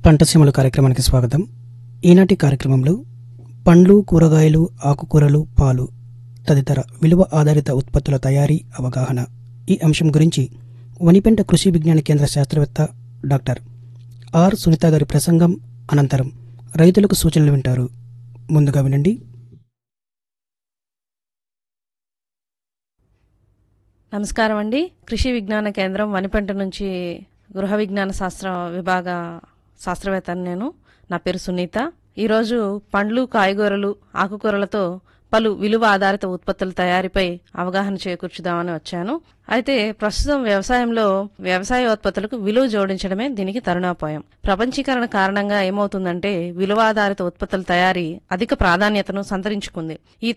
పంటసీమల కార్యక్రమానికి స్వాగతం ఈనాటి కార్యక్రమంలో పండ్లు కూరగాయలు ఆకుకూరలు పాలు తదితర విలువ ఆధారిత ఉత్పత్తుల తయారీ అవగాహన ఈ అంశం గురించి వనిపెంట కృషి విజ్ఞాన కేంద్ర శాస్త్రవేత్త డాక్టర్ ఆర్ సునీత గారి ప్రసంగం అనంతరం రైతులకు సూచనలు వింటారు ముందుగా వినండి నమస్కారం అండి కృషి విజ్ఞాన కేంద్రం వనిపంట నుంచి గృహ విజ్ఞాన శాస్త్ర విభాగ శాస్త్రవేత్తని నేను నా పేరు సునీత ఈరోజు పండ్లు కాయగూరలు ఆకుకూరలతో పలు విలువ ఆధారిత ఉత్పత్తుల తయారీపై అవగాహన చేకూర్చుదామని వచ్చాను అయితే ప్రస్తుతం వ్యవసాయంలో వ్యవసాయ ఉత్పత్తులకు విలువ జోడించడమే దీనికి తరుణోపాయం ప్రపంచీకరణ కారణంగా ఏమవుతుందంటే విలువ ఆధారిత ఉత్పత్తుల తయారీ అధిక ప్రాధాన్యతను సంతరించుకుంది ఈ